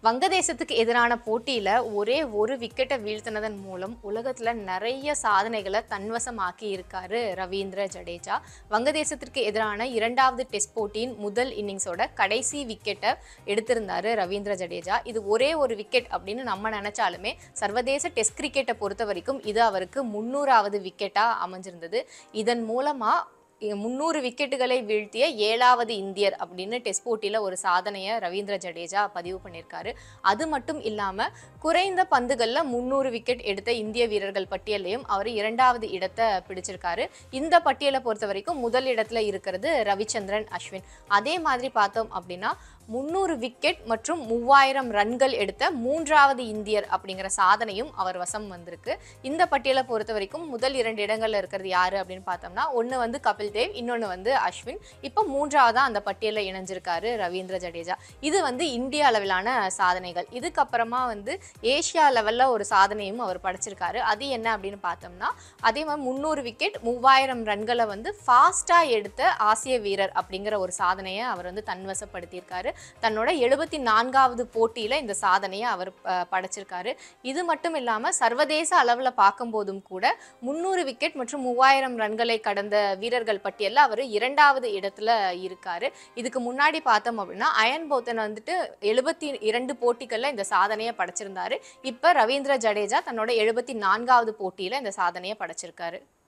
வங்கதேசத்துக்கு எதிரான போட்டியில ஒரே ஒரு விக்கெட்டை வீழ்த்தினதன் மூலம் உலகத்துல நிறைய சாதனைகளை தன்வசமாக்கி இருக்காரு ரவீந்திர ஜடேஜா வங்கதேசத்திற்கு எதிரான இரண்டாவது டெஸ்ட் போட்டியின் முதல் இன்னிங்ஸோட கடைசி விக்கெட்டை எடுத்திருந்தாரு ரவீந்திர ஜடேஜா இது ஒரே ஒரு விக்கெட் அப்படின்னு நம்ம நினைச்சாலுமே சர்வதேச டெஸ்ட் கிரிக்கெட்டை பொறுத்த வரைக்கும் இது அவருக்கு முன்னூறாவது விக்கெட்டா அமைஞ்சிருந்தது இதன் மூலமா முந்நூறு விக்கெட்டுகளை வீழ்த்திய ஏழாவது இந்தியர் அப்படின்னு டெஸ்ட் போட்டியில் ஒரு சாதனையை ரவீந்திர ஜடேஜா பதிவு பண்ணியிருக்காரு அது மட்டும் இல்லாமல் குறைந்த பந்துகளில் முந்நூறு விக்கெட் எடுத்த இந்திய வீரர்கள் பட்டியலையும் அவர் இரண்டாவது இடத்தை பிடிச்சிருக்காரு இந்த பட்டியலை பொறுத்த வரைக்கும் முதல் இடத்துல இருக்கிறது ரவிச்சந்திரன் அஸ்வின் அதே மாதிரி பார்த்தோம் அப்படின்னா முந்நூறு விக்கெட் மற்றும் மூவாயிரம் ரன்கள் எடுத்த மூன்றாவது இந்தியர் அப்படிங்கிற சாதனையும் அவர் வசம் வந்திருக்கு இந்த பட்டியலை பொறுத்த வரைக்கும் முதல் இரண்டு இடங்கள்ல இருக்கிறது யாரு அப்படின்னு பார்த்தோம்னா ஒன்று வந்து கபில் தேவ் இன்னொன்று வந்து அஸ்வின் இப்போ மூன்றாவதா அந்த பட்டியலில் இணைஞ்சிருக்காரு ரவீந்திர ஜடேஜா இது வந்து இந்திய அளவிலான சாதனைகள் இதுக்கப்புறமா வந்து ஏஷியா லெவலில் ஒரு சாதனையும் அவர் படைச்சிருக்காரு அது என்ன அப்படின்னு பார்த்தோம்னா அதே மாதிரி முந்நூறு விக்கெட் மூவாயிரம் ரன்களை வந்து ஃபாஸ்ட்டாக எடுத்த ஆசிய வீரர் அப்படிங்கிற ஒரு சாதனையை அவர் வந்து தன்வசப்படுத்தியிருக்காரு தன்னோட எழுபத்தி நான்காவது போட்டியில் இந்த சாதனையை அவர் அஹ், படைச்சிருக்காரு இது மட்டும் இல்லாமல் சர்வதேச அளவில் பார்க்கும்போதும் கூட முந்நூறு விக்கெட் மற்றும் மூவாயிரம் ரன்களை கடந்த வீரர்கள் பட்டியலில் அவர் இரண்டாவது இடத்துல இருக்காரு இதுக்கு முன்னாடி பார்த்தோம் அப்படின்னா அயன் போத்தன் வந்துட்டு எழுபத்தி இரண்டு போட்டிகளில் இந்த சாதனையை படைச்சிருந்தாரு இப்போ ரவீந்திர ஜடேஜா தன்னோட எழுபத்தி நான்காவது போட்டியில் இந்த சாதனையை படைச்சிருக்காரு